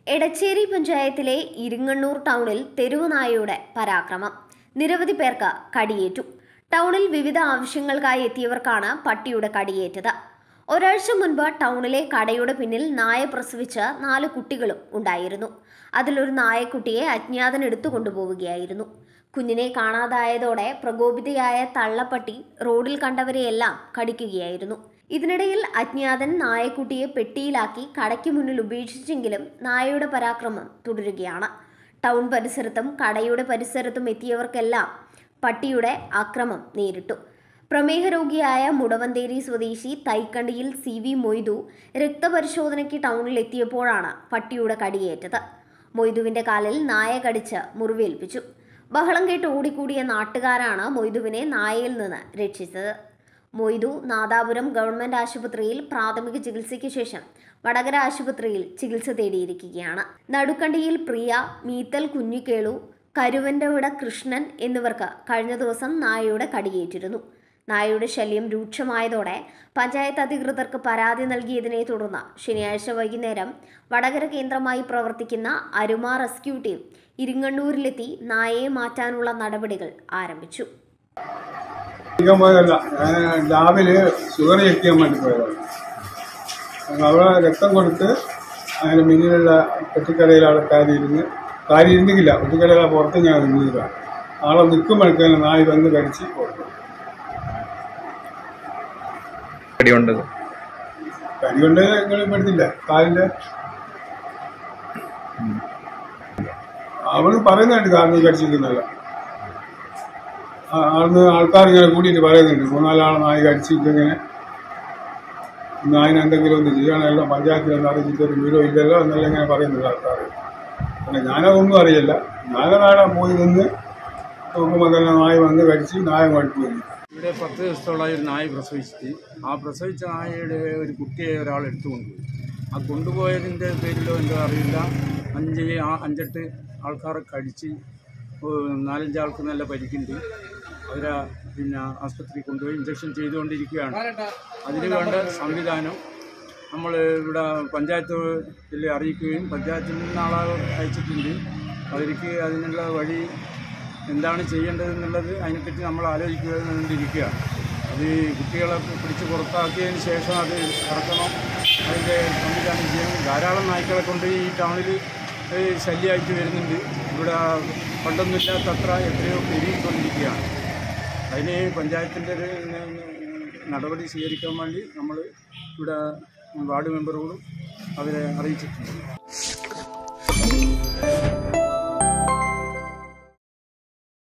എടച്ചേരി പഞ്ചായത്തിലെ ഇരിങ്ങണ്ണൂർ ടൗണിൽ തെരുവ് നായയുടെ പരാക്രമം നിരവധി പേർക്ക് കടിയേറ്റു ടൗണിൽ വിവിധ ആവശ്യങ്ങൾക്കായി എത്തിയവർക്കാണ് പട്ടിയുടെ കടിയേറ്റത് ഒരാഴ്ച മുൻപ് ടൗണിലെ കടയുടെ പിന്നിൽ നായ പ്രസവിച്ച നാല് കുട്ടികളും ഉണ്ടായിരുന്നു അതിലൊരു നായക്കുട്ടിയെ അജ്ഞാതൻ എടുത്തു കൊണ്ടുപോവുകയായിരുന്നു കുഞ്ഞിനെ കാണാതായതോടെ പ്രകോപിതയായ തള്ളപ്പട്ടി റോഡിൽ കണ്ടവരെയെല്ലാം കടിക്കുകയായിരുന്നു ഇതിനിടയിൽ അജ്ഞാതൻ നായക്കുട്ടിയെ പെട്ടിയിലാക്കി കടയ്ക്ക് മുന്നിൽ ഉപേക്ഷിച്ചെങ്കിലും നായയുടെ പരാക്രമം തുടരുകയാണ് ടൗൺ പരിസരത്തും കടയുടെ പരിസരത്തും എത്തിയവർക്കെല്ലാം പട്ടിയുടെ ആക്രമം നേരിട്ടു പ്രമേഹ രോഗിയായ മുടവന്തേരി സ്വദേശി തൈക്കണ്ടിയിൽ സി വി മൊയ്തു രക്തപരിശോധനയ്ക്ക് ടൗണിൽ എത്തിയപ്പോഴാണ് പട്ടിയുടെ കടിയേറ്റത് മൊയ്തുവിന്റെ കാലിൽ നായ കടിച്ച് മുറിവേൽപ്പിച്ചു ബഹളം കേട്ട് ഓടിക്കൂടിയ നാട്ടുകാരാണ് മൊയ്തുവിനെ നായയിൽ നിന്ന് രക്ഷിച്ചത് മൊയ്തു നാദാപുരം ഗവൺമെന്റ് ആശുപത്രിയിൽ പ്രാഥമിക ചികിത്സയ്ക്ക് ശേഷം വടകര ആശുപത്രിയിൽ ചികിത്സ തേടിയിരിക്കുകയാണ് നടുക്കണ്ടിയിൽ പ്രിയ മീത്തൽ കുഞ്ഞിക്കേളു കരുവൻ്റെവിട കൃഷ്ണൻ എന്നിവർക്ക് കഴിഞ്ഞ ദിവസം നായയുടെ കടിയേറ്റിരുന്നു നായയുടെ ശല്യം രൂക്ഷമായതോടെ പഞ്ചായത്ത് അധികൃതർക്ക് പരാതി നൽകിയതിനെ തുടർന്ന് ശനിയാഴ്ച വൈകുന്നേരം വടകര കേന്ദ്രമായി പ്രവർത്തിക്കുന്ന അരുമ റെസ്ക്യൂ ടീം ഇരിങ്ങണ്ണൂരിലെത്തി നായയെ മാറ്റാനുള്ള നടപടികൾ ആരംഭിച്ചു അധികം പോയതല്ല ഞാൻ ലാബില് ഷുഗർ ചെക്ക് ചെയ്യാൻ വേണ്ടി പോയതാണ് അപ്പോൾ അവിടെ രക്തം കൊടുത്ത് അതിന് മുന്നിലുള്ള പെട്ടിക്കടയിൽ അവിടെ കാര്യം ഇരുന്ന് കാര്യം ഇരുന്നില്ല പെട്ടിക്കടയിലെ പുറത്ത് ഞാൻ നിന്നില്ല ആളെ നിൽക്കുമ്പോഴേക്കാണ് നായി വന്ന് കടിച്ച് കൊടുക്കും കടിയുണ്ട് കടി കൊണ്ട് നിങ്ങൾ പെടുത്തില്ല കാലിൻ്റെ അവള് പറയുന്നുണ്ട് കാലിന് കടിച്ചിരിക്കുന്നല്ല അവിടുന്ന് ആൾക്കാർ ഇങ്ങനെ കൂടിയിട്ട് പറയുന്നുണ്ട് മൂന്നാലാൾ നായി കടിച്ചിട്ടിങ്ങനെ നായിന് എന്തെങ്കിലും ഒന്ന് ചെയ്യണമല്ലോ പഞ്ചായത്തിലൊന്നും അറിയിച്ചിട്ട് ഒരു വീടോ ഇല്ലല്ലോ എന്നെല്ലാം ഇങ്ങനെ പറയുന്നുണ്ട് ആൾക്കാർ പിന്നെ ഞാനതൊന്നും അറിയില്ല ഞാനതാടെ പോയി നിന്ന് നോക്കുമ്പോൾ തന്നെ നായ വന്ന് കടിച്ച് നായ മടുപ്പില്ല ഇവിടെ പത്ത് ദിവസത്തോളമായി ഒരു നായ പ്രസവിച്ചിട്ട് ആ പ്രസവിച്ച നായയുടെ ഒരു കുട്ടിയെ ഒരാൾ എടുത്തു കൊണ്ടുപോയി ആ കൊണ്ടുപോയതിൻ്റെ പേരിലോ എന്തോ അറിയില്ല അഞ്ച് ആ അഞ്ചെട്ട് ആൾക്കാരെ കടിച്ച് ഏഹ് നാലഞ്ച് ആൾക്ക് നല്ല പരിക്കുണ്ട് അവരെ പിന്നെ ആസ്പത്രിയിൽ കൊണ്ടുപോയി ഇഞ്ചക്ഷൻ ചെയ്തുകൊണ്ടിരിക്കുകയാണ് അതിന് വേണ്ട സംവിധാനം നമ്മൾ ഇവിടെ പഞ്ചായത്തിൽ അറിയിക്കുകയും പഞ്ചായത്തിൽ നിന്ന് ആളെ അയച്ചിട്ടുണ്ട് അവർക്ക് അതിനുള്ള വഴി എന്താണ് ചെയ്യേണ്ടതെന്നുള്ളത് അതിനെപ്പറ്റി നമ്മൾ ആലോചിച്ചുകൊണ്ടിരിക്കുകയാണ് അത് കുട്ടികളെ പിടിച്ച് പുറത്താക്കിയതിന് ശേഷം അത് ഇറക്കണം അതിൻ്റെ സംവിധാനം ചെയ്യണം ധാരാളം നായ്ക്കളെ കൊണ്ട് ഈ ടൗണിൽ ശല്യമായിട്ട് വരുന്നുണ്ട് ഇവിടെ പണ്ടൊന്നുമില്ലാത്തത്ര എത്രയോ പെരുകിക്കൊണ്ടിരിക്കുകയാണ് അതിന് പഞ്ചായത്തിൻ്റെ ഒരു നടപടി സ്വീകരിക്കാൻ വേണ്ടി നമ്മൾ ഇവിടെ വാർഡ് മെമ്പറുകളും അവരെ അറിയിച്ചിട്ടുണ്ട്